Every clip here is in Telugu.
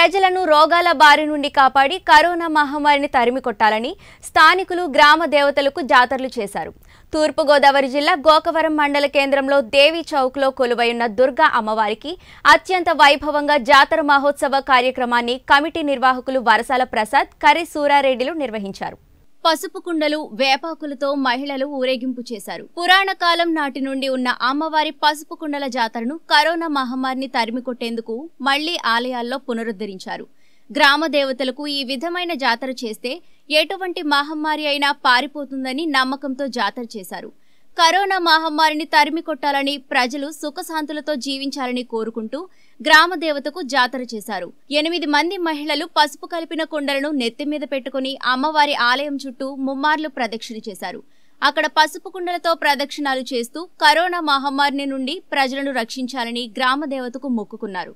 ప్రజలను రోగాల బారి నుండి కాపాడి కరోనా మహమ్మారిని తరిమి కొట్టాలని స్థానికులు గ్రామ దేవతలకు జాతరలు చేశారు తూర్పుగోదావరి జిల్లా గోకవరం మండల కేంద్రంలో దేవి చౌక్లో కొలువైన దుర్గా అమ్మవారికి అత్యంత వైభవంగా జాతర మహోత్సవ కార్యక్రమాన్ని కమిటీ నిర్వాహకులు వరసాల ప్రసాద్ కరి సూరారెడ్డిలు నిర్వహించారు పసుపు కుండలు వేపాకులతో మహిళలు ఊరేగింపు చేశారు పురాణ కాలం నాటి నుండి ఉన్న అమ్మవారి పసుపు కుండల జాతరను కరోనా మహమ్మారిని తరిమి కొట్టేందుకు మళ్లీ ఆలయాల్లో పునరుద్ధరించారు గ్రామ దేవతలకు ఈ విధమైన జాతర చేస్తే ఎటువంటి మహమ్మారి అయినా పారిపోతుందని నమ్మకంతో జాతర చేశారు కరోనా మహమ్మారిని తరిమి కొట్టాలని ప్రజలు సుఖశాంతులతో జీవించాలని కోరుకుంటూ గ్రామ దేవతకు జాతర చేశారు ఎనిమిది మంది మహిళలు పసుపు కలిపిన కుండలను నెత్తిమీద పెట్టుకుని అమ్మవారి ఆలయం చుట్టూ ముమ్మార్లు ప్రదక్షిణ చేశారు అక్కడ పసుపు కుండలతో ప్రదక్షిణాలు చేస్తూ కరోనా మహమ్మారిని నుండి ప్రజలను రక్షించాలని గ్రామ దేవతకు మొక్కుకున్నారు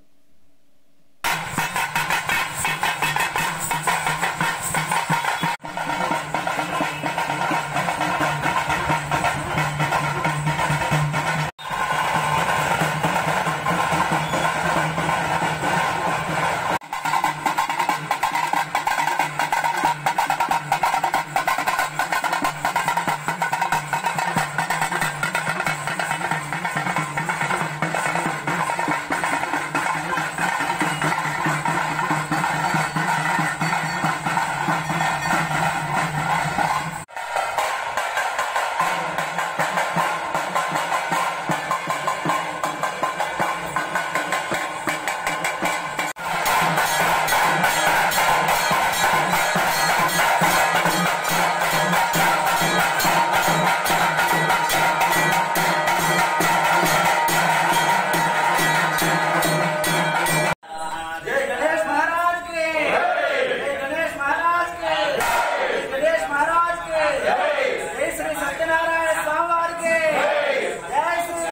जय गणेश महाराज के जय गणेश महाराज के जय गणेश महाराज के जय श्री सत्यनारायण स्वामी के जय श्री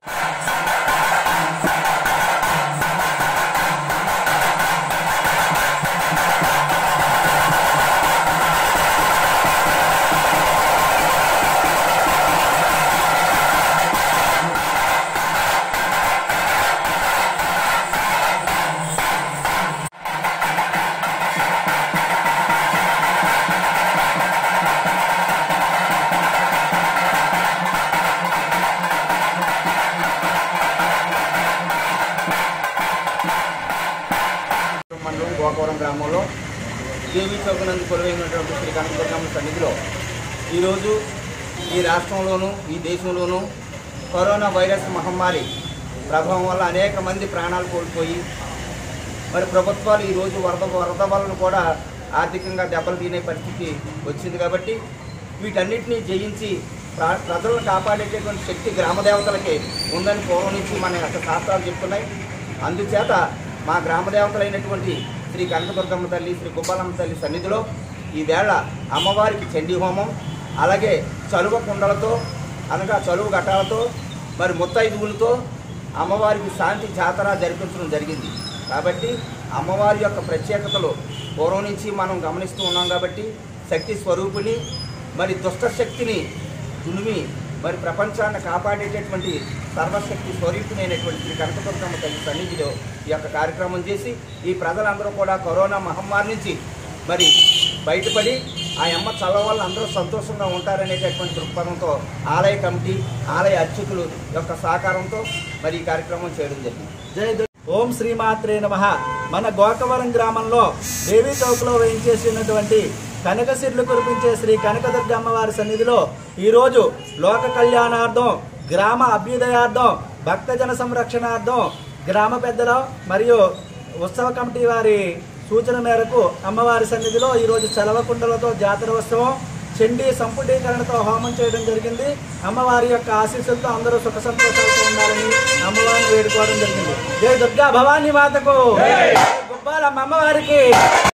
మండలం గోకవరం గ్రామంలో దేవీ చౌకనందు కొలువైనటువంటి శ్రీ కనకదుర్గమ్మ సన్నిధిలో ఈరోజు ఈ రాష్ట్రంలోనూ ఈ దేశంలోనూ కరోనా వైరస్ మహమ్మారి ప్రభావం వల్ల అనేక మంది ప్రాణాలు కోల్పోయి మరి ప్రభుత్వాలు ఈరోజు వరద వరద వలన కూడా ఆర్థికంగా దెబ్బలు తినే పరిస్థితి వచ్చింది కాబట్టి వీటన్నిటినీ జయించి ప్ర- ప్రజలను కాపాడేటటువంటి శక్తి గ్రామ దేవతలకి ఉందని పూర్వం నుంచి మన యొక్క శాస్త్రాలు చెప్తున్నాయి అందుచేత మా గ్రామ దేవతలైనటువంటి శ్రీ కనకదుర్గమ్మ తల్లి శ్రీ గుబ్బలమ్మ తల్లి సన్నిధిలో ఈవేళ అమ్మవారికి చండీ హోమం అలాగే చలువ కుండలతో అనగా చలువ ఘటాలతో మరి ముత్తైదువులతో అమ్మవారికి శాంతి జాతర జరిపించడం జరిగింది కాబట్టి అమ్మవారి యొక్క ప్రత్యేకతలు పూర్వం నుంచి మనం గమనిస్తూ ఉన్నాం కాబట్టి శక్తి స్వరూపిణి మరి దుష్ట శక్తిని దునిమి మరి ప్రపంచాన్ని కాపాడేటటువంటి సర్వశక్తి స్వరూపిణైనటువంటి శ్రీ కనకదుర్గమ్మ తల్లి సన్నిధిలో ఈ యొక్క కార్యక్రమం చేసి ఈ ప్రజలందరూ కూడా కరోనా మహమ్మారి నుంచి మరి బయటపడి ఆ అమ్మ చల్ల వల్ల అందరూ సంతోషంగా ఉంటారనేటటువంటి దృక్పథంతో ఆలయ కమిటీ ఆలయ అర్చకులు యొక్క సహకారంతో మరి ఈ కార్యక్రమం చేయడం జరిగింది జై దు- ఓం శ్రీమాత్రే నమ మన గోకవరం గ్రామంలో దేవీ చౌక్లో వేయించేసినటువంటి కనకసిర్లు కురిపించే శ్రీ కనకదుర్గ అమ్మవారి సన్నిధిలో ఈరోజు లోక కళ్యాణార్థం గ్రామ అభ్యుదయార్థం భక్తజన సంరక్షణార్థం గ్రామ పెద్దలు మరియు ఉత్సవ కమిటీ వారి సూచన మేరకు అమ్మవారి సన్నిధిలో ఈరోజు చలవకుండలతో జాతర ఉత్సవం చండీ సంపుటీకరణతో హోమం చేయడం జరిగింది అమ్మవారి యొక్క ఆశీస్సులతో అందరూ సుఖ సంతోషాలతో ఉండాలని అమ్మవారిని వేడుకోవడం జరిగింది జై దుర్గా భవానీ మాతకు గుబ్బాలమ్మ అమ్మవారికి